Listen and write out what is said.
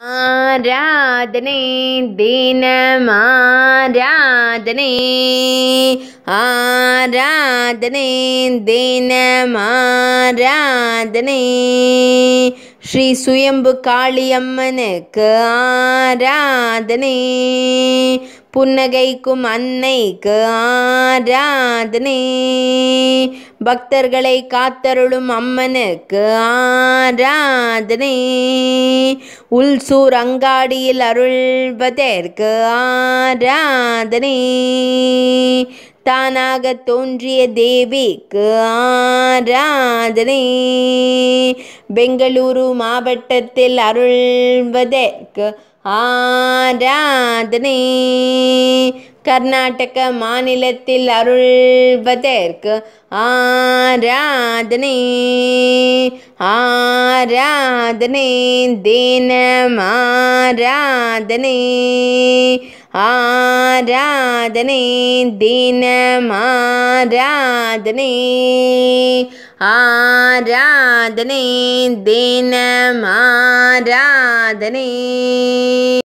ஆராதனை தினமாராதனை ஆராதனை தினமாராதனை ஸ்ரீ சுயம்பு காளியம்மனுக்கு ஆராதனை புன்னகைக்கும் அன்னைக்கு ஆராதனை பக்தர்களை காத்தருளும் அம்மனுக்கு ஆராதனை உள்சூர் அங்காடியில் அருள்வதற்கு ஆராதனை தானாக தோன்றிய தேவிக்கு ஆராதனை பெங்களூரு மாவட்டத்தில் அருள்வதற்கு ஆராதனை கர்நாடக மாநிலத்தில் அருள்வதற்கு ஆராதனை ஆராதனை தினம் ஆராதனை ஆராதனை தினம் ஆராதனை ஆராதனை தினம் ஆராதனை